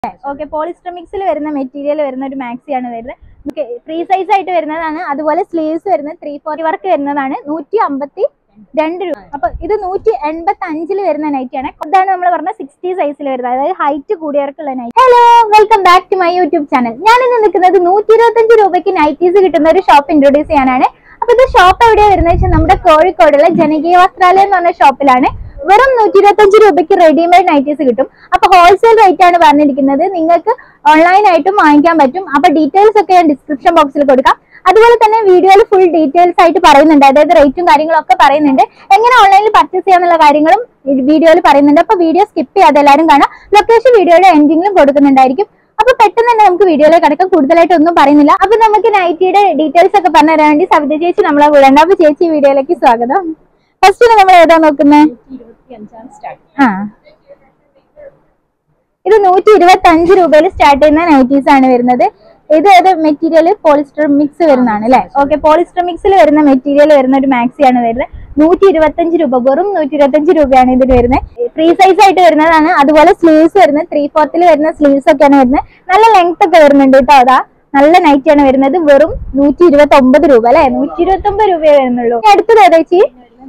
Okay polyester മിക്സിൽ വരുന്ന material വരുന്ന ഒരു മാക്സിയാണ് വരുന്നത് ഫ്രീ സൈസ് ആയിട്ട് വരുന്നതാണ് അതുപോലെ സ്ലീവ്സ് വരുന്നത് ത്രീ ഫോർട്ടി വർക്ക് വരുന്നതാണ് നൂറ്റി അമ്പത്തി രണ്ട് രൂപ അപ്പൊ ഇത് നൂറ്റി എൺപത്തി അഞ്ചില് വരുന്ന നൈറ്റ് ആണ് ഇതാണ് നമ്മൾ പറഞ്ഞ സിക്സ്റ്റി സൈസിൽ വരുന്നത് അതായത് ഹൈറ്റ് കൂടിയവർക്കുള്ള night hello welcome back to my YouTube channel ഞാൻ ഇന്ന് നിൽക്കുന്നത് നൂറ്റി ഇരുപത്തഞ്ച് രൂപയ്ക്ക് നൈറ്റീസ് കിട്ടുന്ന ഒരു ഷോപ്പ് ഇൻട്രൊഡ്യൂസ് ചെയ്യാനാണ് അപ്പൊ ഇത് ഷോപ്പ് എവിടെയാണ് വരുന്നത് വെച്ചാൽ നമ്മുടെ കോഴിക്കോടുള്ള ജനകീയ വസ്ത്രാലയം എന്ന് പറഞ്ഞ ഷോപ്പിലാണ് വെറും നൂറ്റി ഇരുപത്തഞ്ച് രൂപയ്ക്ക് റെഡിമെയ്ഡ് നൈറ്റീസ് കിട്ടും അപ്പൊ ഹോൾസെയിൽ റേറ്റ് ആണ് പറഞ്ഞിരിക്കുന്നത് നിങ്ങൾക്ക് ഓൺലൈൻ ആയിട്ടും വാങ്ങിക്കാൻ പറ്റും അപ്പൊ ഡീറ്റെയിൽസ് ഒക്കെ ഞാൻ ഡിസ്ക്രിപ്ഷൻ ബോക്സിൽ കൊടുക്കാം അതുപോലെ തന്നെ വീഡിയോയിൽ ഫുൾ ഡീറ്റെയിൽസ് ആയിട്ട് പറയുന്നുണ്ട് അതായത് റേറ്റും കാര്യങ്ങളും ഒക്കെ പറയുന്നുണ്ട് എങ്ങനെ ഓൺലൈനിൽ പർച്ചേസ് ചെയ്യാന്നുള്ള കാര്യങ്ങളും വീഡിയോയിൽ പറയുന്നുണ്ട് അപ്പൊ വീഡിയോ സ്കിപ്പ് ചെയ്യാതെ എല്ലാവരും കാണാം ലൊക്കേഷൻ വീഡിയോയുടെ എൻഡിങ്ങിലും കൊടുക്കുന്നുണ്ടായിരിക്കും അപ്പൊ പെട്ടെന്ന് തന്നെ നമുക്ക് വീഡിയോയിലേക്ക് കടക്കാം കൂടുതലായിട്ട് ഒന്നും പറയുന്നില്ല അപ്പൊ നമുക്ക് നൈറ്റിയുടെ ഡീറ്റെയിൽസ് ഒക്കെ പറഞ്ഞു തരാൻ വേണ്ടി സവിത ചേച്ചി നമ്മളെ കൂടെ ഉണ്ട് അപ്പൊ ചേച്ചി വീഡിയോയിലേക്ക് സ്വാഗതം ഫസ്റ്റ് നമ്മൾ ഏതാ നോക്കുന്നത് ആ ഇത് നൂറ്റി ഇരുപത്തി അഞ്ച് രൂപയിൽ സ്റ്റാർട്ട് ചെയ്യുന്ന നൈറ്റീസ് ആണ് വരുന്നത് ഇത് ഏത് മെറ്റീരിയൽ പോളിസ്റ്റർ മിക്സ് വരുന്നതാണ് അല്ലെ ഓക്കെ പോളിസ്റ്റർ മിക്സിൽ വരുന്ന മെറ്റീരിയൽ വരുന്ന ഒരു മാക്സി ആണ് വരുന്നത് നൂറ്റി ഇരുപത്തഞ്ച് രൂപ വെറും നൂറ്റി ഇരുപത്തഞ്ച് രൂപയാണ് ഇതിന് വരുന്നത് ഫ്രീ സൈസ് ആയിട്ട് വരുന്നതാണ് അതുപോലെ സ്ലീവ്സ് വരുന്നത് ത്രീ ഫോർത്തിൽ വരുന്ന സ്ലീവ്സ് ഒക്കെയാണ് വരുന്നത് നല്ല ലെങ്ത് ഒക്കെ വരുന്നുണ്ട് കേട്ടോ അതാ നല്ല നൈറ്റ് ആണ് വരുന്നത് വെറും നൂറ്റി ഇരുപത്തി ഒമ്പത് രൂപ അല്ലെ നൂറ്റി ഇരുപത്തി ഒമ്പത് രൂപയെ വരുന്നുള്ളൂ ഇനി അടുത്തത് ഏതാ ചേച്ചി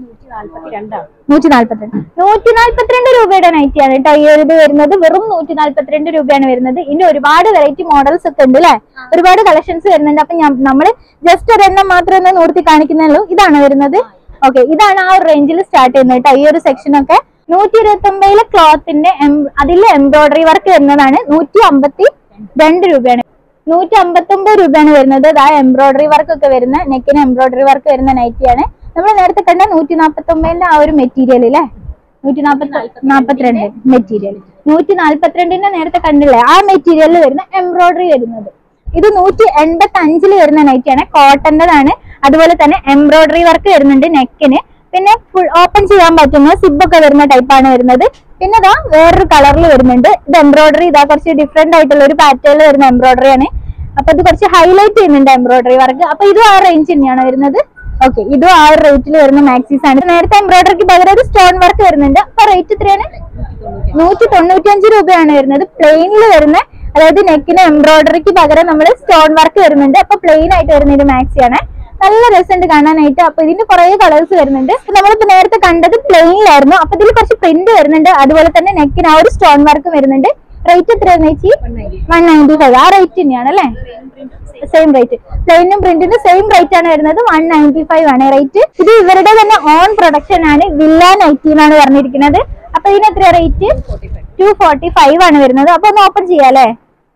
നൂറ്റി നാല്പത്തിരണ്ട് നൂറ്റി നാല്പത്തിരണ്ട് രൂപയുടെ നൈറ്റി ആണ് കേട്ടോ ഈ ഒരു ഇത് വരുന്നത് വെറും നൂറ്റി നാല്പത്തിരണ്ട് രൂപയാണ് വരുന്നത് ഇതിന്റെ ഒരുപാട് വെറൈറ്റി മോഡൽസ് ഒക്കെ ഉണ്ട് അല്ലെ ഒരുപാട് കളക്ഷൻസ് വരുന്നുണ്ട് അപ്പൊ ഞാൻ നമ്മള് ജസ്റ്റ് ഒരെണ്ണം മാത്രം ഒന്ന് നൂർത്തി കാണിക്കുന്നുള്ളൂ ഇതാണ് വരുന്നത് ഓക്കെ ഇതാണ് ആ ഒരു റേഞ്ചിൽ സ്റ്റാർട്ട് ചെയ്യുന്നത് കേട്ടോ ഈ ഒരു സെക്ഷൻ ഒക്കെ നൂറ്റി ഇരുപത്തി ഒമ്പതിലെ ക്ലോത്തിന്റെ അതിൽ എംബ്രോയിഡറി വർക്ക് വരുന്നതാണ് നൂറ്റി അമ്പത്തി രണ്ട് രൂപയാണ് നൂറ്റി അമ്പത്തി ഒമ്പത് രൂപയാണ് വരുന്നത് ആ എംബ്രോയിഡറി വർക്ക് ഒക്കെ വരുന്ന നെക്കിന് എംബ്രോയിഡറി വർക്ക് വരുന്ന നൈറ്റിയാണ് നമ്മൾ നേരത്തെ കണ്ട നൂറ്റി നാപ്പത്തി ഒമ്പതിന്റെ ആ ഒരു മെറ്റീരിയൽ അല്ലേ നൂറ്റി നാപ്പത്തി നാപ്പത്തിരണ്ട് മെറ്റീരിയൽ നൂറ്റി നാല്പത്തിരണ്ടിന്റെ നേരത്തെ കണ്ടില്ലേ ആ മെറ്റീരിയലിൽ വരുന്ന എംബ്രോയിഡറി വരുന്നത് ഇത് നൂറ്റി എൺപത്തി അഞ്ചില് വരുന്ന നൈറ്റിയാണ് കോട്ടന്റെതാണ് അതുപോലെ തന്നെ എംബ്രോയിഡറി വർക്ക് വരുന്നുണ്ട് നെക്കിന് പിന്നെ ഫുൾ ഓപ്പൺ ചെയ്യാൻ പറ്റുന്ന സിബ് ഒക്കെ വരുന്ന ടൈപ്പാണ് വരുന്നത് പിന്നെ ഇതാ വേറൊരു കളറിൽ വരുന്നുണ്ട് ഇത് എംബ്രോയിഡറി ഇതാ കുറച്ച് ഡിഫറെന്റ് ആയിട്ടുള്ള ഒരു പാറ്റേണിൽ വരുന്ന എംബ്രോയിഡറി ആണ് അപ്പൊ ഇത് കുറച്ച് ഹൈലൈറ്റ് ചെയ്യുന്നുണ്ട് എംബ്രോയിഡറി വർക്ക് അപ്പൊ ഇതും ആ റേഞ്ച് തന്നെയാണ് വരുന്നത് ഓക്കെ ഇതും ആ ഒരു റേറ്റിൽ വരുന്ന മാക്സീസ് ആണ് നേരത്തെ എംബ്രോയിഡറിക്ക് പകരം ഒരു സ്റ്റോൺ വർക്ക് വരുന്നുണ്ട് അപ്പൊ റേറ്റ് എത്രയാണ് നൂറ്റി തൊണ്ണൂറ്റഞ്ച് രൂപയാണ് വരുന്നത് പ്ലെയിനിൽ വരുന്ന അതായത് നെക്കിന് എംബ്രോയിഡറിക്ക് പകരം നമ്മൾ സ്റ്റോൺ വർക്ക് വരുന്നുണ്ട് അപ്പൊ പ്ലെയിൻ ആയിട്ട് വരുന്ന ഒരു മാക്സിയാണ് നല്ല രസമുണ്ട് കാണാനായിട്ട് അപ്പൊ ഇതിന്റെ കുറെ കളേഴ്സ് വരുന്നുണ്ട് ഇപ്പൊ നമ്മളിപ്പോ നേരത്തെ കണ്ടത് പ്ലെയിനിലായിരുന്നു അപ്പൊ ഇതിൽ കുറച്ച് പ്രിന്റ് വരുന്നുണ്ട് അതുപോലെ തന്നെ നെക്കിന് ആ ഒരു സ്റ്റോൺ വർക്ക് വരുന്നുണ്ട് റേറ്റ് എത്രയാണ് ചേച്ചി വൺ നയൻറ്റി ഫൈവ് ആ റേറ്റ് തന്നെയാണ് അല്ലേ സെയിം റേറ്റ് പ്ലെയിനും പ്രിന്റിനും സെയിം റേറ്റ് ആണ് വരുന്നത് വൺ നയൻറ്റി ഫൈവ് ആണ് റേറ്റ് ഇത് ഇവരുടെ തന്നെ ഓൺ പ്രൊഡക്ഷൻ ആണ് വില്ല നൈറ്റി എന്നാണ് പറഞ്ഞിരിക്കുന്നത് അപ്പൊ ഇതിന് എത്ര റേറ്റ് ടു ഫോർട്ടി ഫൈവ് ആണ് വരുന്നത് അപ്പൊ ഒന്ന് ഓപ്പൺ ചെയ്യാം അല്ലേ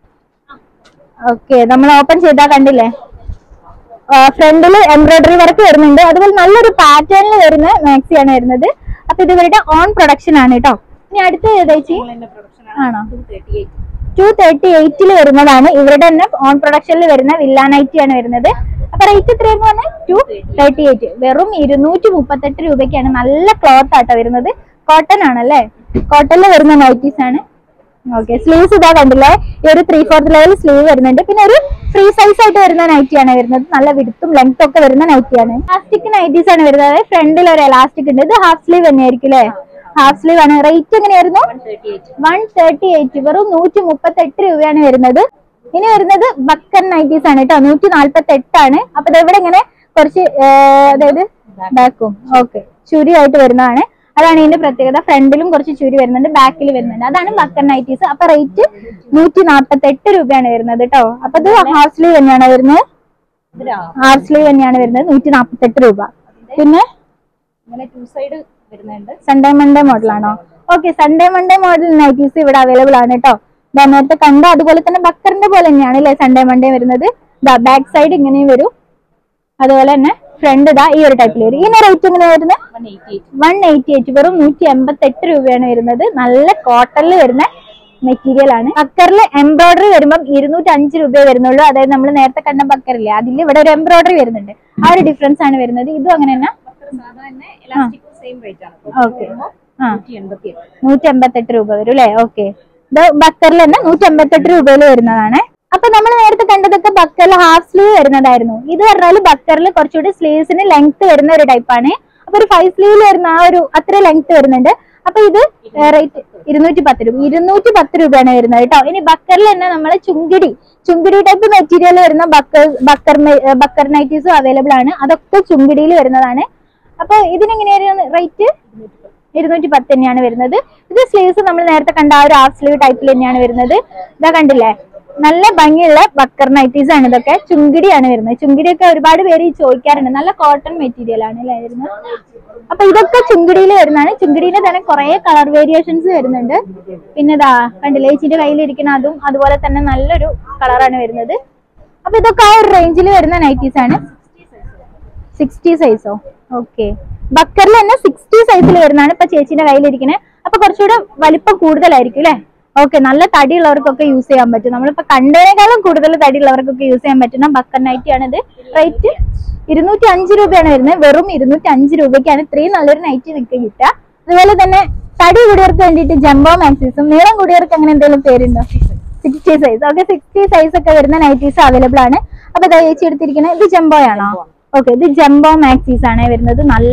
ഓക്കെ നമ്മൾ ഓപ്പൺ ചെയ്താൽ കണ്ടില്ലേ ഫ്രണ്ടിൽ എംബ്രോയിഡറി വർക്ക് വരുന്നുണ്ട് അതുപോലെ നല്ലൊരു പാറ്റേണിൽ വരുന്ന മാക്സിയാണ് വരുന്നത് അപ്പൊ ഇത് ഇവരുടെ ഓൺ പ്രൊഡക്ഷൻ ആണ് കേട്ടോ ഇനി അടുത്ത് ഏതാച്ചി ആണോ ടു തേർട്ടി എയ്റ്റിൽ വരുന്നതാണ് ഇവരുടെ തന്നെ ഓൺ പ്രൊഡക്ഷനിൽ വരുന്ന വില്ല നൈറ്റി ആണ് വരുന്നത് അപ്പൊ റേറ്റ് എത്രയെന്ന് പറഞ്ഞാൽ ടു തേർട്ടി എയ്റ്റ് വെറും ഇരുന്നൂറ്റി മുപ്പത്തെട്ട് രൂപയ്ക്കാണ് നല്ല ക്ലോത്ത് ആട്ടോ വരുന്നത് കോട്ടൺ ആണല്ലേ കോട്ടണിൽ വരുന്ന നൈറ്റീസ് ആണ് ഓക്കെ സ്ലീവ്സ് ഇതാ കണ്ടില്ലേ ഈ ഒരു ത്രീ ഫോർത്ത് ലെവൽ സ്ലീവ് വരുന്നുണ്ട് പിന്നെ ഒരു ഫ്രീ സൈസ് ആയിട്ട് വരുന്ന നൈറ്റിയാണ് വരുന്നത് നല്ല വിടുത്തും ലെങ്ത് ഒക്കെ വരുന്ന നൈറ്റിയാണ് ഇലാസ്റ്റിക് നൈറ്റീസ് ആണ് വരുന്നത് ഫ്രണ്ടിൽ ഒരു എലാസ്റ്റിക് ഉണ്ട് ഇത് ഹാഫ് സ്ലീവ് തന്നെയായിരിക്കും അല്ലേ ഹാഫ് സ്ലീവ് ആണ് റേറ്റ് എങ്ങനെയായിരുന്നു വൺ തേർട്ടി എയ്റ്റ് വെറും നൂറ്റി മുപ്പത്തി എട്ട് രൂപയാണ് വരുന്നത് ഇനി വരുന്നത് ബക്കൻ നൈറ്റീസ് ആണ് കേട്ടോ നൂറ്റി നാല്പത്തി എട്ടാണ് അപ്പൊ ഇതെവിടെ ഇങ്ങനെ കുറച്ച് ആ, അതായത് ബാക്കും ഓക്കെ ചുരി ആയിട്ട് വരുന്നതാണ് അതാണ് ഇതിന്റെ പ്രത്യേകത ഫ്രണ്ടിലും കുറച്ച് ചുരി വരുന്നുണ്ട് ബാക്കിൽ വരുന്നുണ്ട് അതാണ് ബക്കൻ നൈറ്റീസ് അപ്പൊ റേറ്റ് നൂറ്റി നാല്പത്തി എട്ട് രൂപയാണ് വരുന്നത് കേട്ടോ അപ്പൊ ഇത് ഹാഫ് സ്ലീവ് തന്നെയാണ് വരുന്നത് ഹാഫ് സ്ലീവ് തന്നെയാണ് വരുന്നത് നൂറ്റി നാല്പത്തി എട്ട് രൂപ പിന്നെ ഇങ്ങനെ ടു സൈഡ് വരുന്നുണ്ട് സൺഡേ മൺഡേ മോഡലാണോ okay Sunday Monday model nighties ഇവിടെ അവൈലബിൾ ആണ് കേട്ടോ ദാ നേരത്തെ കണ്ട അതുപോലെ തന്നെ ബക്കറിന്റെ പോലെ തന്നെയാണ് അല്ലേ സൺഡേ മൺഡേ വരുന്നത് ദാ ബാക്ക് സൈഡ് ഇങ്ങനെയും വരും അതുപോലെ തന്നെ ഫ്രണ്ട് ഇതാ ഈ ഒരു ടൈപ്പിൽ വരും ഇതിന്റെ റേറ്റ് എങ്ങനെ വരുന്നത് one eighty eight one eighty eight വെറും നൂറ്റി എൺപത്തി എട്ട് രൂപയാണ് വരുന്നത് നല്ല കോട്ടണിൽ വരുന്ന മെറ്റീരിയൽ ആണ് ബക്കറിൽ എംബ്രോയിഡറി വരുമ്പോൾ ഇരുന്നൂറ്റി അഞ്ച് രൂപയെ വരുന്നുള്ളൂ അതായത് നമ്മൾ നേരത്തെ കണ്ട ബക്കറില്ലേ അതിൽ ഇവിടെ ഒരു എംബ്രോയിഡറി വരുന്നുണ്ട് ആ ഒരു ഡിഫറൻസ് ആണ് വരുന്നത് ഇതും അങ്ങനെ തന്നെ സാധാരണ എലാസ്റ്റിക് സെയിം റേറ്റ് ആണ് ഓക്കെ ആ നൂറ്റി എൺപത്തി എട്ട് നൂറ്റി എൺപത്തെട്ട് രൂപ വരും അല്ലേ ഓക്കെ ഇത് ബക്കറിൽ തന്നെ നൂറ്റി എൺപത്തെട്ട് രൂപയിൽ വരുന്നതാണ് അപ്പൊ നമ്മൾ നേരത്തെ കണ്ടതൊക്കെ ബക്കറിൽ ഹാഫ് സ്ലീവ് വരുന്നതായിരുന്നു ഇത് പറഞ്ഞാൽ ബക്കറിൽ കുറച്ചുകൂടി സ്ലീവ്സിന് ലെങ്ത് വരുന്ന ഒരു ടൈപ്പാണ് അപ്പൊ ഒരു ഫൈവ് സ്ലീവിൽ വരുന്ന ആ ഒരു അത്ര ലെങ്ത് വരുന്നുണ്ട് അപ്പൊ ഇത് റേറ്റ് ഇരുന്നൂറ്റി പത്ത് രൂപ ഇരുന്നൂറ്റി പത്ത് രൂപയാണ് വരുന്നത് കേട്ടോ ഇനി ബക്കറിൽ തന്നെ നമ്മളെ ചുങ്കിടി ചുങ്കിടി ടൈപ്പ് മെറ്റീരിയൽ വരുന്ന ബക്കർ ബക്കർ ബക്കർ നൈറ്റീസും അവൈലബിൾ ആണ് അതൊക്കെ ചുങ്കിടിയിൽ വരുന്നതാണ് അപ്പൊ ഇതിനെങ്ങനെയാണ് റേറ്റ് ഇരുന്നൂറ്റി പത്ത് തന്നെയാണ് വരുന്നത് ഇത് സ്ലീവ്സ് നമ്മൾ നേരത്തെ കണ്ട ആ ഒരു ഹാഫ് സ്ലീവ് ടൈപ്പിൽ തന്നെയാണ് വരുന്നത് ഇതാ കണ്ടില്ലേ നല്ല ഭംഗിയുള്ള ബക്കർ നൈറ്റീസ് ആണ് ഇതൊക്കെ ചുങ്കിടിയാണ് വരുന്നത് ചുങ്കിടിയൊക്കെ ഒരുപാട് പേര് ഈ ചോദിക്കാറുണ്ട് നല്ല കോട്ടൺ മെറ്റീരിയൽ ആണ് അല്ലേ വരുന്നത് അപ്പൊ ഇതൊക്കെ ചുങ്കിടിയിൽ വരുന്നതാണ് ചുങ്കിടിയിൽ തന്നെ കുറെ കളർ വേരിയേഷൻസ് വരുന്നുണ്ട് പിന്നെ ഇതാ കണ്ടില്ലേ ചേച്ചിന്റെ കയ്യിലിരിക്കുന്ന അതും അതുപോലെ തന്നെ നല്ലൊരു കളറാണ് വരുന്നത് അപ്പൊ ഇതൊക്കെ ആ ഒരു റേഞ്ചിൽ വരുന്ന നൈറ്റീസ് ആണ് സിക്സ്റ്റി സൈസോ ഓക്കെ ബക്കറിൽ തന്നെ സിക്സ്റ്റി സൈസിൽ വരുന്നതാണ് ഇപ്പൊ ചേച്ചിന്റെ കയ്യിലിരിക്കുന്നത് അപ്പൊ കുറച്ചുകൂടെ വലിപ്പം കൂടുതലായിരിക്കും അല്ലേ ഓക്കെ നല്ല തടിയുള്ളവർക്കൊക്കെ യൂസ് ചെയ്യാൻ പറ്റും നമ്മളിപ്പോ കണ്ടതിനേക്കാളും കൂടുതൽ തടിയുള്ളവർക്കൊക്കെ യൂസ് ചെയ്യാൻ പറ്റുന്ന ബക്കർ നൈറ്റി ആണ് ഇത് റേറ്റ് ഇരുന്നൂറ്റി അഞ്ച് രൂപയാണ് വരുന്നത് വെറും ഇരുന്നൂറ്റി അഞ്ച് രൂപയ്ക്കാണ് ഇത്രയും നല്ലൊരു നൈറ്റി നിങ്ങൾക്ക് കിട്ടുക അതുപോലെ തന്നെ തടി കൂടിയവർക്ക് വേണ്ടിയിട്ട് ജംബോ മാക്സിസും നീളം കൂടിയവർക്ക് അങ്ങനെ എന്തെങ്കിലും പേരുണ്ടോ sixty size okay sixty size ഒക്കെ വരുന്ന നൈറ്റീസ് അവൈലബിൾ ആണ് അപ്പൊ ദാ ചേച്ചി എടുത്തിരിക്കുന്നത് ഇത് ജംബോ ആണോ ഓക്കെ ഇത് ജംബോ മാക്സീസ് ആണ് വരുന്നത് നല്ല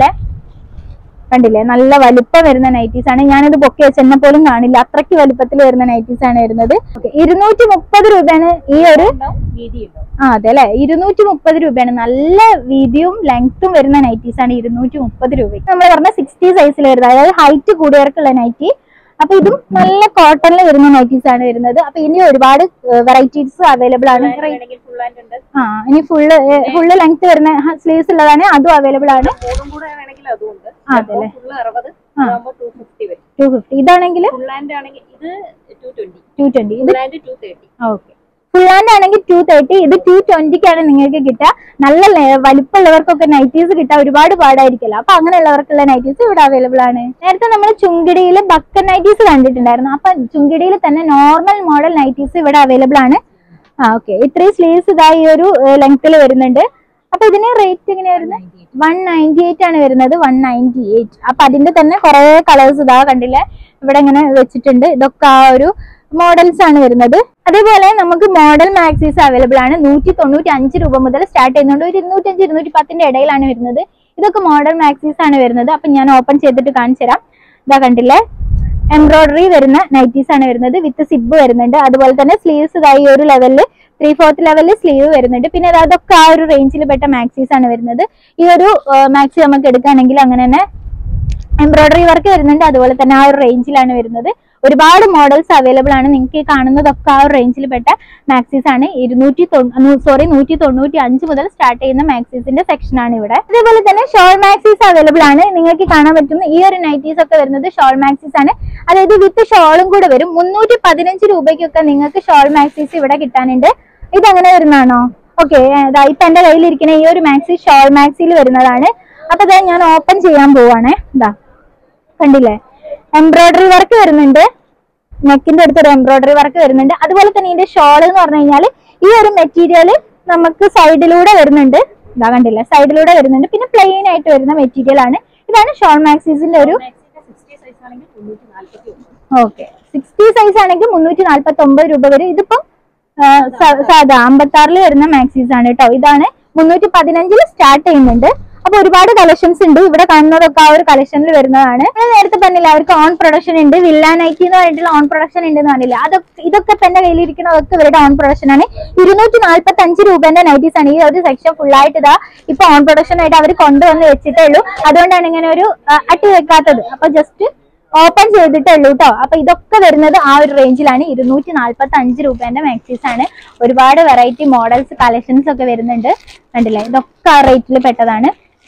കണ്ടില്ലേ നല്ല വലിപ്പം വരുന്ന നൈറ്റീസ് ആണ് ഞാനിത് പൊക്കി വെച്ച് എന്നെ പോലും കാണില്ല അത്രയ്ക്ക് വലിപ്പത്തിൽ വരുന്ന നൈറ്റീസ് ആണ് വരുന്നത് Okay, ഇരുന്നൂറ്റി മുപ്പത് രൂപയാണ് ഈ ഒരു ഉണ്ടാവും വീതി ഉണ്ടാവും ആ അതെ അല്ലെ ഇരുന്നൂറ്റി മുപ്പത് രൂപയാണ് നല്ല വീതിയും ലെങ്ത്തും വരുന്ന നൈറ്റീസ് ആണ് ഇരുന്നൂറ്റി മുപ്പത് രൂപ നമ്മൾ പറഞ്ഞ സിക്സ്റ്റി സൈസിൽ വരുന്നത് അതായത് ഹൈറ്റ് കൂടിയവർക്കുള്ള നൈറ്റി അപ്പൊ ഇതും നല്ല കോട്ടണിൽ വരുന്ന നൈറ്റീസ് ആണ് വരുന്നത് അപ്പൊ ഇനി ഒരുപാട് വെറൈറ്റീസ് അവൈലബിൾ ആണ് വേണമെങ്കിൽ ഫുൾ ഹാൻഡ് ഉണ്ട് ആ ഇനി ഫുള്ള് ഫുള്ള് ലെങ്ത് വരുന്ന സ്ലീവ്സ് ഉള്ളതാണ് അതും അവൈലബിൾ ആണ് ഫോണും കൂടെ വേണമെങ്കിൽ അതും ഉണ്ട് ആ, അതല്ലേ? ഫുള്ള് അറുപത് ആ. അതാകുമ്പോൾ ടു ഫിഫ്റ്റി വരും ടു ഫിഫ്റ്റി ഇതാണെങ്കിൽ ഫുൾ ഹാൻഡ് ആണെങ്കിൽ ഇത് ടു ട്വന്റി ടു ട്വന്റി ഇത് full hand two thirty okay full hand ആണെങ്കിൽ ടു തേർട്ടി ഇത് ടു ട്വന്റിക്കാണ് നിങ്ങൾക്ക് കിട്ടുക നല്ല ലെ- വലിപ്പമുള്ളവർക്കൊക്കെ നൈറ്റീസ് കിട്ടാൻ ഒരുപാട് പാടായിരിക്കല്ലോ അപ്പൊ അങ്ങനെയുള്ളവർക്കുള്ള നൈറ്റീസ് ഇവിടെ അവൈലബിൾ ആണ് നേരത്തെ നമ്മൾ ചുങ്കിടിയിൽ ബക്കർ നൈറ്റീസ് കണ്ടിട്ടുണ്ടായിരുന്നു അപ്പൊ ചുങ്കിടിയിൽ തന്നെ നോർമൽ മോഡൽ നൈറ്റീസ് ഇവിടെ അവൈലബിൾ ആണ് ആ ഓക്കെ ഇത്രയും സ്ലീവ്സ് ഇതാ ഈ ഒരു ലെങ്ത്തിൽ വരുന്നുണ്ട് അപ്പൊ ഇതിന് റേറ്റ് എങ്ങനെയാ വരുന്നത് വൺ നയൻറ്റി എയ്റ്റ് ആണ് വരുന്നത് വൺ നയൻറ്റി എയ്റ്റ് അപ്പൊ അതിന്റെ തന്നെ കുറെ കളേഴ്സ് ഇതാ കണ്ടില്ലേ ഇവിടെ ഇങ്ങനെ വെച്ചിട്ടുണ്ട് ഇതൊക്കെ ആ ഒരു മോഡൽസ് ആണ് വരുന്നത് അതേപോലെ നമുക്ക് മോഡൽ മാക്സീസ് അവൈലബിൾ ആണ് നൂറ്റി തൊണ്ണൂറ്റി അഞ്ച് രൂപ മുതൽ സ്റ്റാർട്ട് ചെയ്യുന്നുണ്ട് ഒരു ഇരുന്നൂറ്റി അഞ്ച് ഇരുന്നൂറ്റി പത്തിന്റെ ഇടയിലാണ് വരുന്നത് ഇതൊക്കെ മോഡൽ മാക്സീസ് ആണ് വരുന്നത് അപ്പൊ ഞാൻ ഓപ്പൺ ചെയ്തിട്ട് കാണിച്ചു തരാം ഇതാ കണ്ടില്ലേ എംബ്രോയിഡറി വരുന്ന നൈറ്റീസ് ആണ് വരുന്നത് വിത്ത് സിബ് വരുന്നുണ്ട് അതുപോലെ തന്നെ സ്ലീവ്സ് ഇതാ ഈ ഒരു ലെവലിൽ ത്രീ ഫോർത്ത് ലെവലിൽ സ്ലീവ് വരുന്നുണ്ട് പിന്നെ അത് അതൊക്കെ ആ ഒരു റേഞ്ചിൽ പെട്ട മാക്സീസ് ആണ് വരുന്നത് ഈ ഒരു മാക്സി നമുക്ക് എടുക്കുകയാണെങ്കിൽ അങ്ങനെ തന്നെ എംബ്രോയിഡറി വർക്ക് വരുന്നുണ്ട് അതുപോലെ തന്നെ ആ ഒരു റേഞ്ചിലാണ് വരുന്നത് ഒരുപാട് മോഡൽസ് അവൈലബിൾ ആണ് നിങ്ങൾക്ക് ഈ കാണുന്നതൊക്കെ ആ ഒരു റേഞ്ചിൽ പെട്ട മാക്സീസ് ആണ് ഇരുന്നൂറ്റി സോറി നൂറ്റി തൊണ്ണൂറ്റി അഞ്ച് മുതൽ സ്റ്റാർട്ട് ചെയ്യുന്ന മാക്സീസിന്റെ സെക്ഷൻ ആണ് ഇവിടെ അതേപോലെ തന്നെ ഷോൾ മാക്സീസ് അവൈലബിൾ ആണ് നിങ്ങൾക്ക് കാണാൻ പറ്റുന്ന ഈ ഒരു നൈറ്റീസ് ഒക്കെ വരുന്നത് ഷോൾ മാക്സീസ് ആണ് അതായത് വിത്ത് ഷോളും കൂടെ വരും മുന്നൂറ്റി പതിനഞ്ച് രൂപയ്ക്കൊക്കെ നിങ്ങൾക്ക് ഷോൾ മാക്സീസ് ഇവിടെ കിട്ടാനുണ്ട് ഇതങ്ങനെ വരുന്നതാണോ ഓക്കെ ഇപ്പൊ എന്റെ കയ്യിലിരിക്കുന്ന ഈ ഒരു മാക്സി ഷോൾ മാക്സിയിൽ വരുന്നതാണ് അപ്പൊ ഇതാ ഞാൻ ഓപ്പൺ ചെയ്യാൻ പോവാണേ ഇതാ കണ്ടില്ലേ എംബ്രോയിഡറി വർക്ക് വരുന്നുണ്ട് നെക്കിന്റെ അടുത്ത് ഒരു എംബ്രോയിഡറി വർക്ക് വരുന്നുണ്ട് അതുപോലെ തന്നെ ഇതിന്റെ ഷോൾ എന്ന് പറഞ്ഞു കഴിഞ്ഞാൽ ഈ ഒരു മെറ്റീരിയൽ നമുക്ക് സൈഡിലൂടെ വരുന്നുണ്ട് ഇതാ കണ്ടില്ലേ സൈഡിലൂടെ വരുന്നുണ്ട് പിന്നെ പ്ലെയിൻ ആയിട്ട് വരുന്ന മെറ്റീരിയൽ ആണ് ഇതാണ് ഷോൾ മാക്സീസിന്റെ ഒരു സിക്സ്റ്റി സൈസ് ആണെങ്കിൽ മുന്നൂറ്റി നാല്പത്തി ഒന്ന് ഓക്കെ സിക്സ്റ്റി സൈസ് ആണെങ്കിൽ മുന്നൂറ്റി നാല്പത്തി ഒമ്പത് രൂപ വരും ഇതിപ്പം ആ, സ- സാധാ അമ്പത്തി ആറിൽ വരുന്ന മാക്സീസ് ആണ് കേട്ടോ ഇതാണ് മുന്നൂറ്റി പതിനഞ്ചിൽ സ്റ്റാർട്ട് ചെയ്യുന്നുണ്ട് അപ്പൊ ഒരുപാട് കളക്ഷൻസ് ഉണ്ട് ഇവിടെ കാണുന്നതൊക്കെ ആ ഒരു കളക്ഷനിൽ വരുന്നതാണ് ഞാൻ നേരത്തെ പറഞ്ഞില്ല അവർക്ക് ഓൺ പ്രൊഡക്ഷൻ ഉണ്ട് വില്ല നൈറ്റി എന്ന് പറഞ്ഞിട്ടുള്ള ഓൺ പ്രൊഡക്ഷൻ ഉണ്ട് എന്ന് പറഞ്ഞില്ല അതൊക്കെ ഇതൊക്കെ ഇപ്പൊ എന്റെ കയ്യിലിരിക്കുന്നതൊക്കെ ഇവരുടെ ഓൺ പ്രൊഡക്ഷൻ ആണ് ഇരുന്നൂറ്റി നാല്പത്തി അഞ്ച് രൂപന്റെ നൈറ്റീസ് ആണ് ഈ ഒരു സെക്ഷൻ ഫുൾ ആയിട്ട് ഇതാ ഇപ്പൊ ഓൺ പ്രൊഡക്ഷൻ ആയിട്ട് അവർ കൊണ്ടുവന്ന് വെച്ചിട്ടേ ഉള്ളൂ അതുകൊണ്ടാണ് ഇങ്ങനെ ഒരു ആ, അട്ടി വെക്കാത്തത് അപ്പൊ ജസ്റ്റ് ഓപ്പൺ ചെയ്തിട്ടേ ഉള്ളൂ കേട്ടോ അപ്പൊ ഇതൊക്കെ വരുന്നത് ആ ഒരു റേഞ്ചിലാണ് ഇരുന്നൂറ്റി നാല്പത്തി അഞ്ച് രൂപേന്റെ മാക്സീസ് ആണ് ഒരുപാട് വെറൈറ്റി മോഡൽസ് കളക്ഷൻസ് ഒക്കെ വരുന്നുണ്ട് കണ്ടില്ലേ ഇതൊക്കെ ആ റേറ്റിൽ പെട്ടതാണ്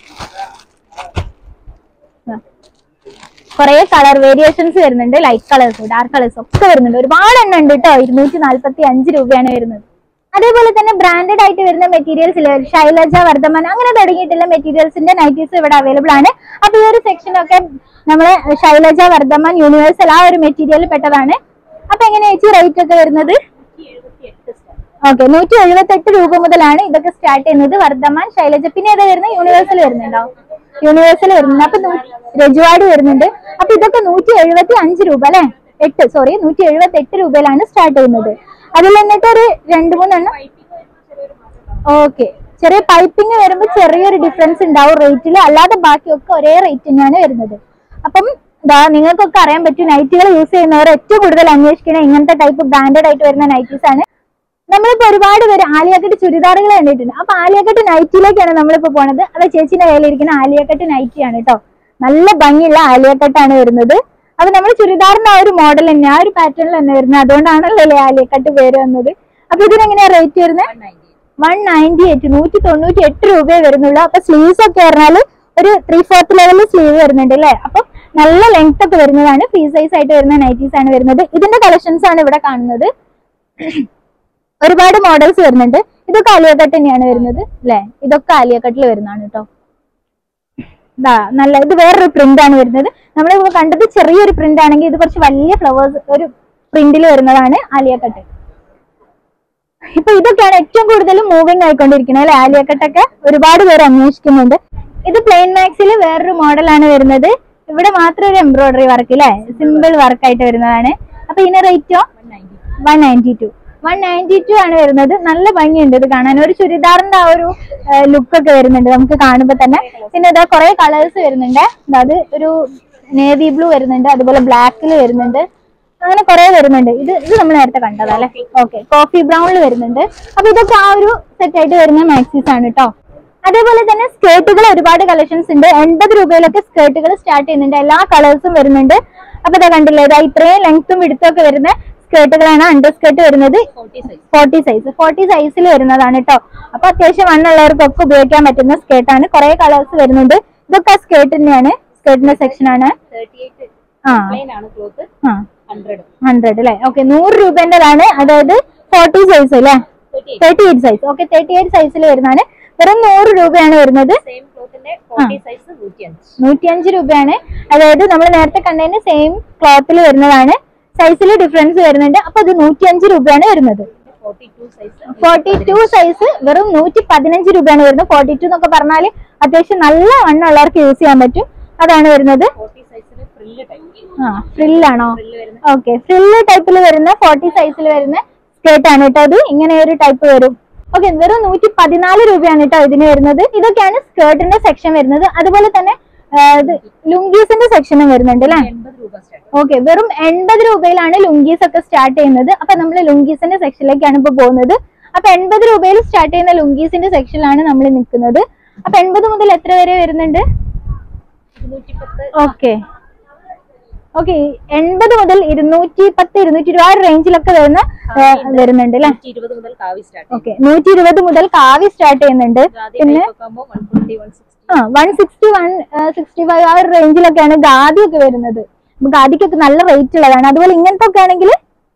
കുറെ കളർ വേരിയേഷൻസ് വരുന്നുണ്ട് ലൈറ്റ് കളേഴ്സ് ഡാർക്ക് കളേഴ്സ് ഒക്കെ വരുന്നുണ്ട് ഒരുപാട് എണ്ണം ഉണ്ട് കേട്ടോ ഇരുന്നൂറ്റി നാല്പത്തി അഞ്ച് രൂപയാണ് വരുന്നത് അതേപോലെ തന്നെ ബ്രാൻഡഡ് ആയിട്ട് വരുന്ന മെറ്റീരിയൽസ് ശൈലജ വർദ്ധമാൻ അങ്ങനെ തുടങ്ങിയിട്ടുള്ള മെറ്റീരിയൽസിന്റെ നൈറ്റീസ് ഇവിടെ അവൈലബിൾ ആണ് അപ്പൊ ഈ ഒരു സെക്ഷനൊക്കെ നമ്മളെ ശൈലജ വർദ്ധമാൻ യൂണിവേഴ്സൽ ആ ഒരു മെറ്റീരിയൽ പെട്ടതാണ് അപ്പൊ എങ്ങനെയാ ചേച്ചി റേറ്റ് ഒക്കെ വരുന്നത് നൂറ്റി എഴുപത്തി എട്ട് സ്റ്റാർ ഓക്കെ നൂറ്റി എഴുപത്തി എട്ട് രൂപ മുതലാണ് ഇതൊക്കെ സ്റ്റാർട്ട് ചെയ്യുന്നത് വർദ്ധമാൻ ശൈലജ പിന്നെ ഏതാ വരുന്നത് യൂണിവേഴ്സൽ വരുന്നുണ്ടോ യൂണിവേഴ്സൽ വരുന്നുണ്ട് അപ്പൊ നൂ- രജവാടി വരുന്നുണ്ട് അപ്പൊ ഇതൊക്കെ നൂറ്റി എഴുപത്തി അഞ്ച് രൂപ അല്ലെ എട്ട് സോറി നൂറ്റി എഴുപത്തി എട്ട് രൂപയിലാണ് സ്റ്റാർട്ട് ചെയ്യുന്നത് അതിൽ എന്നിട്ട് ഒരു രണ്ട് മൂന്നെണ്ണം പൈപ്പിംഗ് വരുമ്പോൾ ചെറിയൊരു മാറ്റം ഉണ്ടാവും ഓക്കെ ചെറിയ പൈപ്പിംഗ് വരുമ്പോൾ ചെറിയൊരു ഡിഫറൻസ് ഉണ്ടാവും റേറ്റിൽ അല്ലാതെ ബാക്കിയൊക്കെ ഒരേ റേറ്റ് തന്നെയാണ് വരുന്നത് അപ്പം ഇതാ നിങ്ങൾക്കൊക്കെ അറിയാൻ പറ്റും നൈറ്റുകൾ യൂസ് ചെയ്യുന്നവർ ഏറ്റവും കൂടുതൽ അന്വേഷിക്കുന്ന ഇങ്ങനത്തെ ടൈപ്പ് ബ്രാൻഡഡ് ആയിട്ട് വരുന്ന നൈറ്റീസ് ആണ് നമ്മളിപ്പോ ഒരുപാട് പേര് ആലിയക്കട്ട് ചുരിദാറുകൾ കണ്ടിട്ടുണ്ട് അപ്പൊ ആലിയക്കട്ട് നൈറ്റിലേക്കാണ് നമ്മളിപ്പോ പോണത് അത് ചേച്ചിന്റെ കയ്യിലിരിക്കുന്ന ആലിയക്കട്ട് നൈറ്റി ആണ് കേട്ടോ നല്ല ഭംഗിയുള്ള ആലിയക്കട്ടാണ് വരുന്നത് അപ്പൊ നമ്മൾ ചുരിദാറിന്റെ ആ ഒരു മോഡൽ തന്നെ ആ ഒരു പാറ്റേണിൽ തന്നെ വരുന്നത് അതുകൊണ്ടാണല്ലോ അല്ലേ ആലിയക്കട്ട് പേര് വന്നത് അപ്പൊ ഇതിനെങ്ങനെയാ റേറ്റ് വരുന്നത് വൺ നയൻറ്റി എയ്റ്റ് നൂറ്റി തൊണ്ണൂറ്റി എട്ട് രൂപയെ വരുന്നുള്ളൂ അപ്പൊ സ്ലീവ്സ് ഒക്കെ പറഞ്ഞാൽ ഒരു ത്രീ ഫോർത്ത് ലെവലിൽ സ്ലീവ് വരുന്നുണ്ട് അല്ലേ അപ്പൊ നല്ല ലെങ്ത് ഒക്കെ വരുന്നതാണ് ഫ്രീ സൈസ് ആയിട്ട് വരുന്ന നൈറ്റീസ് ആണ് വരുന്നത് ഇതിന്റെ കളക്ഷൻസ് ആണ് ഇവിടെ കാണുന്നത് ഒരുപാട് മോഡൽസ് വരുന്നുണ്ട് ഇതൊക്കെ ആലിയക്കട്ട് തന്നെയാണ് വരുന്നത് അല്ലെ ഇതൊക്കെ ആലിയക്കട്ടിൽ വരുന്നതാണ് കേട്ടോ ഇതാ നല്ല ഇത് വേറൊരു പ്രിന്റ് ആണ് വരുന്നത് നമ്മളിപ്പോ കണ്ടത് ചെറിയൊരു പ്രിന്റ് ആണെങ്കിൽ ഇത് കുറച്ച് വലിയ ഫ്ലവേഴ്സ് ഒരു പ്രിന്റിൽ വരുന്നതാണ് ആലിയക്കട്ട് ഇപ്പൊ ഇതൊക്കെയാണ് ഏറ്റവും കൂടുതൽ മൂവിങ് ആയിക്കൊണ്ടിരിക്കുന്നത് അല്ലെ ആലിയക്കട്ടൊക്കെ ഒരുപാട് പേര് അന്വേഷിക്കുന്നുണ്ട് ഇത് പ്ലെയിൻ മാക്സിൽ വേറൊരു മോഡലാണ് വരുന്നത് ഇവിടെ മാത്രം ഒരു എംബ്രോയിഡറി വർക്ക് അല്ലെ സിമ്പിൾ വർക്ക് ആയിട്ട് വരുന്നതാണ് അപ്പൊ ഇതിന് റേറ്റോ one ninety two one ninety two ആണ് വരുന്നത് നല്ല ഭംഗിയുണ്ട് ഇത് കാണാൻ ഒരു ചുരിദാറിന്റെ ആ ഒരു ലുക്ക് ഒക്കെ വരുന്നുണ്ട് നമുക്ക് കാണുമ്പോൾ തന്നെ പിന്നെ ഇതാ കുറെ കളേഴ്സ് വരുന്നുണ്ട് ദാ അത് ഒരു നേവി ബ്ലൂ വരുന്നുണ്ട് അതുപോലെ ബ്ലാക്കിൽ വരുന്നുണ്ട് അങ്ങനെ കുറെ വരുന്നുണ്ട് ഇത് ഇത് നമ്മൾ നേരത്തെ കണ്ടതാ അല്ലെ ഓക്കെ കോഫി ബ്രൗണിൽ വരുന്നുണ്ട് അപ്പൊ ഇതൊക്കെ ആ ഒരു സെറ്റ് ആയിട്ട് വരുന്ന മാക്സീസ് ആണ് കേട്ടോ അതേപോലെ തന്നെ സ്കേർട്ടുകൾ ഒരുപാട് കളക്ഷൻസ് ഉണ്ട് എൺപത് രൂപയിലൊക്കെ സ്കേർട്ടുകൾ സ്റ്റാർട്ട് ചെയ്യുന്നുണ്ട് എല്ലാ കളേഴ്സും വരുന്നുണ്ട് അപ്പൊ ഇതാ കണ്ടില്ലേ ഇതാ ഇത്രയും ലെങ്ത്തും വിടുത്തും ഒക്കെ വരുന്ന സ്കേർട്ടുകളാണ് അണ്ടർ സ്കേർട്ട് വരുന്നത് forty size forty size forty സൈസിൽ വരുന്നതാണ് കേട്ടോ അപ്പൊ അത്യാവശ്യം വണ്ണുള്ളവർക്കൊക്കെ ഉപയോഗിക്കാൻ പറ്റുന്ന സ്കേർട്ടാണ് കുറെ കളേഴ്സ് വരുന്നുണ്ട് ഇതൊക്കെ സ്കേർട്ട് തന്നെയാണ് സ്കേർട്ടിന്റെ സെക്ഷൻ ആണ് തേർട്ടി എയ്റ്റ് ആ പ്ലെയിൻ ആണ് ക്ലോത്ത് ആ ഹൺഡ്രഡ് ഹൺഡ്രഡ് അല്ലെ ഓക്കെ നൂറ് രൂപേന്റെതാണ് അതായത് ഫോർട്ടി സൈസ് അല്ലെ thirty eight thirty eight size okay thirty eight സൈസിൽ വരുന്നതാണ് വെറും നൂറ് രൂപയാണ് വരുന്നത് സെയിം ക്ലോത്തിന്റെ ഫോർട്ടി സൈസ് നൂറ്റി അഞ്ച് നൂറ്റിയഞ്ച് രൂപയാണ് അതായത് നമ്മൾ നേരത്തെ കണ്ടതിന് സെയിം ക്ലോത്തിൽ വരുന്നതാണ് സൈസിൽ ഡിഫറൻസ് വരുന്നുണ്ട് അപ്പൊ അത് നൂറ്റിയഞ്ച് രൂപയാണ് വരുന്നത് forty two size forty two size വെറും നൂറ്റി പതിനഞ്ച് രൂപയാണ് വരുന്നത് ഫോർട്ടി ടു എന്നൊക്കെ പറഞ്ഞാൽ അത്യാവശ്യം നല്ല വണ്ണുള്ളവർക്ക് യൂസ് ചെയ്യാൻ പറ്റും അതാണ് വരുന്നത് ഫോർട്ടി സൈസിൽ ഫ്രില്ല് ടൈപ്പ് ആ ഫ്രില്ലാണോ ഫ്രില്ല് വരുന്ന ഓക്കെ ഫ്രില്ല് ടൈപ്പിൽ വരുന്ന ഫോർട്ടി സൈസിൽ വരുന്ന സ്കേർട്ട് ആണ് കേട്ടോ അത് ഇങ്ങനെ ഒരു ടൈപ്പ് വരും ഓക്കെ വെറും നൂറ്റി പതിനാല് രൂപയാണ് കേട്ടോ ഇതിന് വരുന്നത് ഇതൊക്കെയാണ് സ്കേർട്ടിന്റെ സെക്ഷൻ വരുന്നത് അതുപോലെ തന്നെ ആ, ഇത് ലുങ്കീസിന്റെ സെക്ഷനും വരുന്നുണ്ട് അല്ലേ എൺപത് രൂപ സ്റ്റാർട്ട് ഓക്കെ വെറും എൺപത് രൂപയിലാണ് ലുങ്കീസ് ഒക്കെ സ്റ്റാർട്ട് ചെയ്യുന്നത് അപ്പൊ നമ്മൾ ലുങ്കീസിന്റെ സെക്ഷനിലേക്കാണ് ഇപ്പൊ പോകുന്നത് അപ്പൊ എൺപത് രൂപയിൽ സ്റ്റാർട്ട് ചെയ്യുന്ന ലുങ്കീസിന്റെ സെക്ഷനിലാണ് നമ്മൾ നിൽക്കുന്നത് അപ്പൊ എൺപത് മുതൽ എത്ര വരെ വരുന്നുണ്ട് ഇരുന്നൂറ്റി പത്ത് ഓക്കെ ഓക്കെ എൺപത് മുതൽ ഇരുന്നൂറ്റി പത്ത് ഇരുന്നൂറ്റി ഇരുപത് ആ ഒരു റേഞ്ചിലൊക്കെ വരുന്ന ആ, വരുന്നുണ്ട് അല്ലെ നൂറ്റി ഇരുപത് മുതൽ കാവി സ്റ്റാർട്ട് ഓക്കെ നൂറ്റി ഇരുപത് മുതൽ കാവി സ്റ്റാർട്ട് ചെയ്യുന്നുണ്ട് പിന്നെ ആകുമ്പോൾ വൺ ട്വന്റി വൺ സിക്സ്റ്റി ആ one sixty one sixty five ആ ഒരു റേഞ്ചിലൊക്കെയാണ് ഗാദി ഒക്കെ വരുന്നത് ഗാദിക്കൊക്കെ നല്ല റേറ്റ് ഉള്ളതാണ് അതുപോലെ ഇങ്ങനത്തെ ഒക്കെ ആണെങ്കിൽ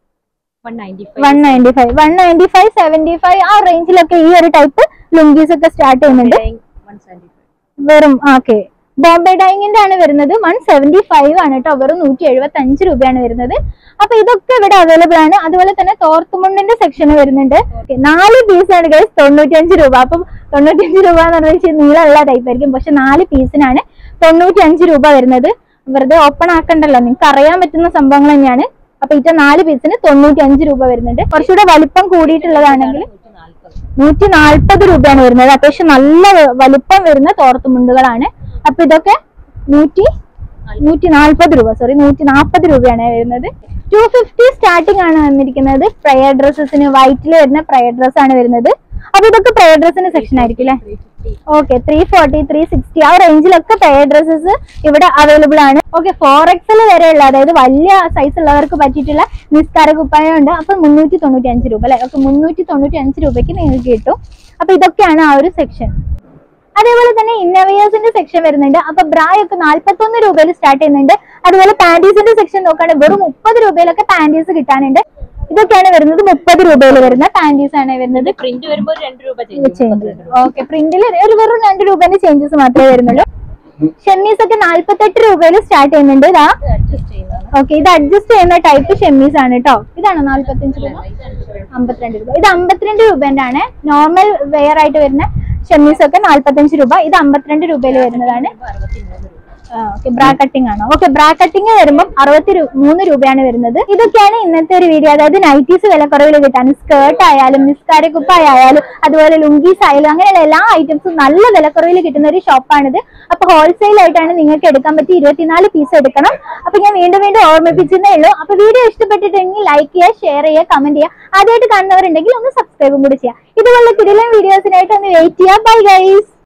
one ninety one ninety five one ninety five seventy five ആ റേഞ്ചിലൊക്കെ ഈ ഒരു ടൈപ്പ് ലുങ്കീസ് ഒക്കെ സ്റ്റാർട്ട് ചെയ്യുന്നുണ്ട് വൺ സെവൻറ്റി ഫൈവ് വെറും ഓക്കെ ബോംബെ ഡൈങ്ങിന്റെ ആണ് വരുന്നത് വൺ സെവന്റി ഫൈവ് ആണ് കേട്ടോ വെറും നൂറ്റി എഴുപത്തി അഞ്ച് രൂപയാണ് വരുന്നത് അപ്പൊ ഇതൊക്കെ ഇവിടെ അവൈലബിൾ ആണ് അതുപോലെ തന്നെ തോർത്തുമുണ്ടിന്റെ സെക്ഷൻ വരുന്നുണ്ട് Okay, നാല് പീസ് ആണ് ഗൈസ് തൊണ്ണൂറ്റിയഞ്ച് രൂപ അപ്പം തൊണ്ണൂറ്റിയഞ്ച് രൂപ എന്ന് പറഞ്ഞാൽ ഇച്ചിരി നീളമുള്ള ടൈപ്പ് ആയിരിക്കും പക്ഷെ നാല് പീസിനാണ് തൊണ്ണൂറ്റി അഞ്ച് രൂപ വരുന്നത് വെറുതെ ഓപ്പൺ ആക്കണ്ടല്ലോ നിങ്ങൾക്ക് അറിയാൻ പറ്റുന്ന സംഭവങ്ങൾ തന്നെയാണ് അപ്പൊ ഇറ്റ നാല് പീസിന് തൊണ്ണൂറ്റി അഞ്ച് രൂപ വരുന്നുണ്ട് കുറച്ചുകൂടെ വലിപ്പം കൂടിയിട്ടുള്ളതാണെങ്കിൽ നൂറ്റി നാൽപ്പത് നൂറ്റി നാൽപ്പത് രൂപയാണ് വരുന്നത് അത്യാവശ്യം നല്ല വ- വലിപ്പം വരുന്ന തോർത്തുമുണ്ടുകളാണ് അപ്പൊ ഇതൊക്കെ നൂറ്റി നൂറ്റി നാൽപ്പത് രൂപ സോറി നൂറ്റി നാൽപ്പത് രൂപയാണ് വരുന്നത് ടു ഫിഫ്റ്റി സ്റ്റാർട്ടിംഗ് ആണ് വന്നിരിക്കുന്നത് പ്രയർ ഡ്രസ്സസിന് വൈറ്റിൽ വരുന്ന പ്രയർ ഡ്രസ് ആണ് വരുന്നത് അപ്പൊ ഇതൊക്കെ പ്രയർ ഡ്രസ്സിന്റെ സെക്ഷൻ ആയിരിക്കും അല്ലേ three fifty okay three forty three sixty ആ റേഞ്ചിലൊക്കെ പെയർ ഡ്രസ്സസ് ഇവിടെ അവൈലബിൾ ആണ് ഓക്കെ ഫോർ എക്സൽ വരെയുള്ള അതായത് വലിയ സൈസ് ഉള്ളവർക്ക് പറ്റിയിട്ടുള്ള നിസ്കാര കുപ്പായം ഉണ്ട് അപ്പൊ മുന്നൂറ്റി തൊണ്ണൂറ്റി അഞ്ച് രൂപ അല്ലെ ഓക്കെ മുന്നൂറ്റി തൊണ്ണൂറ്റി അഞ്ച് രൂപയ്ക്ക് നിങ്ങൾക്ക് കിട്ടും അപ്പൊ ഇതൊക്കെയാണ് ആ ഒരു സെക്ഷൻ അതേപോലെ തന്നെ ഇന്നോവേഴ്സിന്റെ സെക്ഷൻ വരുന്നുണ്ട് അപ്പൊ ബ്രായ് ഒക്കെ നാല്പത്തി ഒന്ന് രൂപയിൽ സ്റ്റാർട്ട് ചെയ്യുന്നുണ്ട് അതുപോലെ പാന്റീസിന്റെ സെക്ഷൻ നോക്കുകയാണെങ്കിൽ വെറും മുപ്പത് രൂപയിലൊക്കെ പാന്റീസ് കിട്ടാനുണ്ട് ഇതൊക്കെയാണ് വരുന്നത് മുപ്പത് രൂപയിൽ വരുന്ന പാന്റീസ് ആണ് വരുന്നത് പ്രിന്റ് വരുമ്പോൾ ഒരു രണ്ട് രൂപ ചെയ്യും ചേഞ്ച് ഓക്കെ പ്രിന്റിൽ ഒരു വെറും രണ്ട് രൂപേന്റെ ചേഞ്ചസ് മാത്രമേ വരുന്നുള്ളൂ ഷെമ്മീസ് ഒക്കെ നാല്പത്തെട്ട് രൂപയിൽ സ്റ്റാർട്ട് ചെയ്യുന്നുണ്ട് ഇതാ അഡ്ജസ്റ്റ് ചെയ്യുന്നതാണ് ഓക്കെ ഇത് അഡ്ജസ്റ്റ് ചെയ്യുന്ന ടൈപ്പ് ഷെമ്മീസ് ആണ് കേട്ടോ ഇതാണോ നാല്പത്തഞ്ച് രൂപ അമ്പത്തിരണ്ട് രൂപ ഇത് അമ്പത്തിരണ്ട് രൂപേന്റെ ആണ് നോർമൽ വെയർ ആയിട്ട് വരുന്ന ഷെമ്മീസ് ഒക്കെ നാല്പത്തഞ്ച് രൂപ ഇത് അമ്പത്തിരണ്ട് രൂപയിൽ വരുന്നതാണ് അറുപത്തി മൂന്ന് രൂപ ഓക്കെ ബ്രാ കട്ടിംഗ് ആണോ ഓക്കെ ബ്രാ കട്ടിംഗ് വരുമ്പോൾ അറുപത്തി രൂ- മൂന്ന് രൂപയാണ് വരുന്നത് ഇതൊക്കെയാണ് ഇന്നത്തെ ഒരു വീഡിയോ അതായത് നൈറ്റീസ് വിലക്കുറവിൽ കിട്ടാൻ സ്കേർട്ട് ആയാലും നിസ്കാര കുപ്പായ ആയാലും അതുപോലെ ലുങ്കീസ് ആയാലും അങ്ങനെയുള്ള എല്ലാ ഐറ്റംസും നല്ല വിലക്കുറവിൽ കിട്ടുന്ന ഒരു ഷോപ്പാണിത് അപ്പൊ ഹോൾസെയിൽ ആയിട്ടാണ് നിങ്ങൾക്ക് എടുക്കാൻ പറ്റി ഇരുപത്തിനാല് പീസ് എടുക്കണം അപ്പൊ ഞാൻ വീണ്ടും വീണ്ടും ഓർമ്മിപ്പിച്ചതേ ഉള്ളൂ അപ്പൊ വീഡിയോ ഇഷ്ടപ്പെട്ടിട്ടുണ്ടെങ്കിൽ ലൈക്ക് ചെയ്യുക ഷെയർ ചെയ്യുക കമന്റ് ചെയ്യുക ആദ്യമായിട്ട് കാണുന്നവരുണ്ടെങ്കിൽ ഒന്ന് സബ്സ്ക്രൈബും കൂടി ചെയ്യുക ഇതുപോലുള്ള കിടിലൻ വീഡിയോസിനായിട്ട് ഒന്ന് വെയിറ്റ് ചെയ്യുക ബൈ ഗൈസ്